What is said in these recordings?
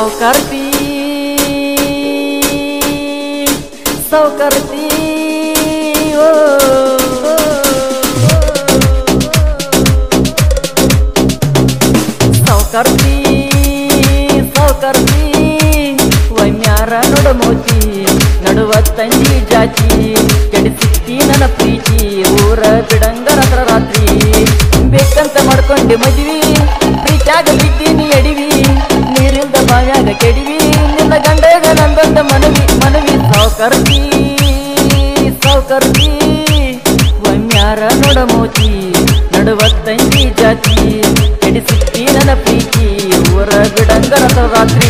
ಸಾವುಕಾರ್ತಿ ಸಾವುಕಾರ್ತಿ ಓ ಸಾವುಕಾರ್ತಿ ಸಾವುಕಾರ್ತಿ ವೈಮ್ಯಾರ ನೊಡಮೋತಿ ನಡುವ ತಂದಿ ಜಾತಿ ಕೆಡಿಸಿಕ್ಕಿ ನನ್ನ ಪ್ರೀತಿ ಊರ ಬಿಡಂಗರ ರಾತ್ರಿ ಬೇಕಂತ ಮಾಡ್ಕೊಂಡೆ ಮದ್ವಿ ಪ್ರೀತ್ಯಾಗ ಬಿದ್ದೀನಿ ಎಡಿವಿ ನೀರಿಂದ ಬಾಯಾಗ ಕೆಡಿವಿ ನಿನ್ನ ಗಂಡಗ ನಂದೊಂದ ಮನವಿ ಮನವಿ ಸಾವುಕರ್ತಿ ಸಾವುಕರ್ತಿ ವನ್ಯಾರ ನೊಡಮೋತಿ ನಡುವ ತಂಗಿ ಜಾತಿ ಕೆಡಿಸಿಕ್ಕಿ ನನ್ನ ಪ್ರೀತಿ ಊರ ಬಿಡಂಗರ ರಾತ್ರಿ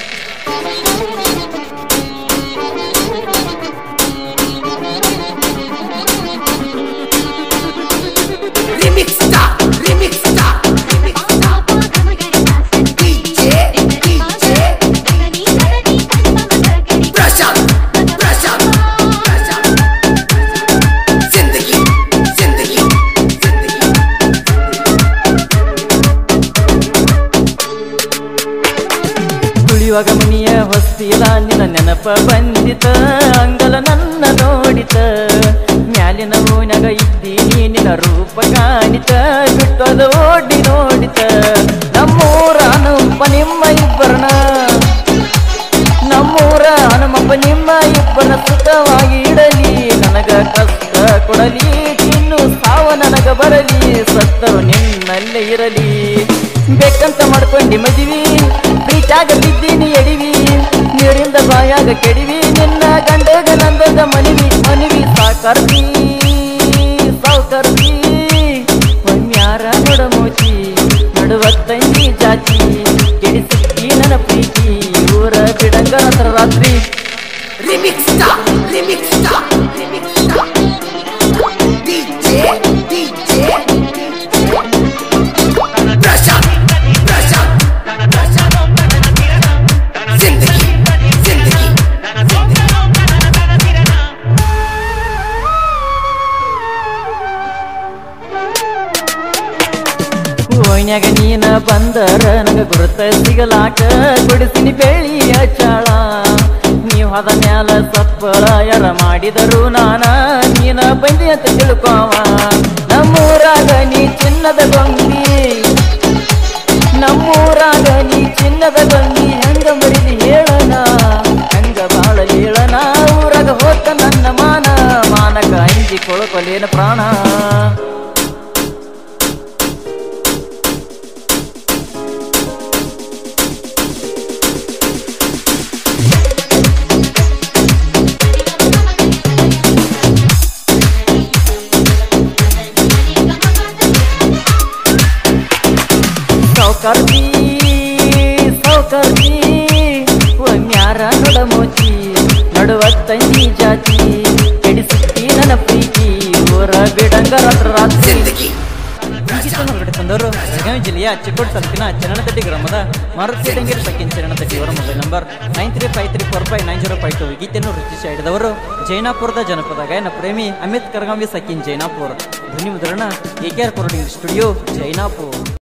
Remix star, remix star, remix star. DJ, DJ, Prashant, Prashant, Prashant. जिंदगी, जिंदगी, जिंदगी. ತುಳಿಯುವಾಗ ಮನಿಯ ಹೊಸ್ತಿಲ ನಿನ್ನ ನೆನಪ ಬಂದಿತ ಅಂಗಲ ನನ್ನ ನೋಡಿತ ಮ್ಯಾಲಿನ ಓನ್ಯಾಗ ಇದ್ದೀನಿ ನಿನ್ನ ರೂಪ ಕಾಣಿತ ಬಿಟ್ಟದ ಓಡಿ ನೋಡಿತ ನಮ್ಮೂರ ಹನುಮಪ್ಪ ನಿಮ್ಮ ಇಬ್ಬರನ ನಮ್ಮೂರ ಹನುಮಪ್ಪ ನಿಮ್ಮ ಇಬ್ಬರ ಸುಖವಾಗಿ ಇಡಲಿ ನನಗ ಕಷ್ಟ ಕೊಡಲಿ ತಿನ್ನು ಸಾವ ನನಗ ಬರಲಿ ಸತ್ತರು ನಿನ್ನಲ್ಲೇ ಇರಲಿ ಬೇಕಂತ ಮಾಡ್ಕೊಂಡಿ ಮದಿವಿ ಪ್ರೀತ್ಯಾಗ ಬಿದ್ದೀನಿ ಎಡಿವಿ ನೀರಿಂದ ಬಾಯಾಗ ಕೆಡಿವಿ ನಿನ್ನ ಗಂಡಗ ನಂದದ ಮನಿವಿ ಮನಿವಿ ಸಾಕರ್ತಿ ಸಾವುಕರ್ತಿ ಒಮ್ಯಾರ ನೊಡಮೋಚಿ ನಡುವ ತಂಗಿ ಜಾತಿ ಕೆಡಿಸಿಕ್ಕಿ ನನ್ನ ಪ್ರೀತಿ ಊರ ಬಿಡಂಗರ ಹತ್ರ ರಾತ್ರಿ Remix star, remix star, remix star. DJ, DJ, Prashant, Prashant, Prashant. जिंदगी, जिंदगी, जिंदगी. ಓಣ್ಯಾಗ ನೀನ ಬಂದರ ನಂಗ ಗುರುತ ಸಿಗಲಾಕ ಗುಡಿಸಿನಿ ಬೆಳ್ಳಿಯ ಚಾಳ ನೀವ್ ಹದ ಮ್ಯಾಲ ಸಪ್ಪಳ ಯಾರ ಮಾಡಿದರು ನಾನ ನೀನ ಬಂದಿ ಅಂತ ತಿಳ್ಕೋವ ನಮ್ಮೂರಾಗ ನೀ ಚಿನ್ನದ ಗೊಂಬಿ ನಮ್ಮೂರಾಗ ನೀ ಚಿನ್ನದ ಗೊಂಬಿ ಹೆಂಗ ಮರಿದಿ ಹೇಳನ ಹೆಂಗ ಬಾಳ ಹೇಳನ ಊರಾಗ ಹೋತ ನನ್ನ ಮಾನ ಮಾನಕ ಅಂಜಿ ಕೊಳಕೊಲೇನ ಪ್ರಾಣ ಸೌಕರ್ತಿ ಸೌಕರ್ತಿ ಒಮ್ಯಾರ ನೊಡಮೋಚಿ ನಡುವ ತಂಗಿ ಜಾತಿ ಕೆಡಿಸುತ್ತಿ ನನ್ನ ಪ್ರೀತಿ ಊರ ಬಿಡಂಗರ ರಾತ್ರಿ जिंदगी ಸಂಗೀತವನ್ನು ಹೊರಗಡೆ ತಂದವರು ಬೆಳಗಾವಿ ಜಿಲ್ಲೆಯ ಚಿಕ್ಕೋಡ್ ತಾಲೂಕಿನ ಚರಣತಟ್ಟಿ ಗ್ರಾಮದ ಮಾರುತಿ ಟಂಗೇರಿ ಸಕ್ಕಿನ ಚರಣತಟ್ಟಿ ಅವರ mobile number nine three five three four five nine zero five two ಗೀತೆಯನ್ನು ರಚಿಸಿ ಹಿಡಿದವರು ಜೈನಾಪುರದ ಜನಪದ ಗಾಯನ ಪ್ರೇಮಿ ಅಮಿತ್ ಕರಗಾಂವಿ ಸಕ್ಕಿನ್ ಜೈನಾಪುರ್ ಧ್ವನಿ ಮುದ್ರಣ A K R studio Jainapur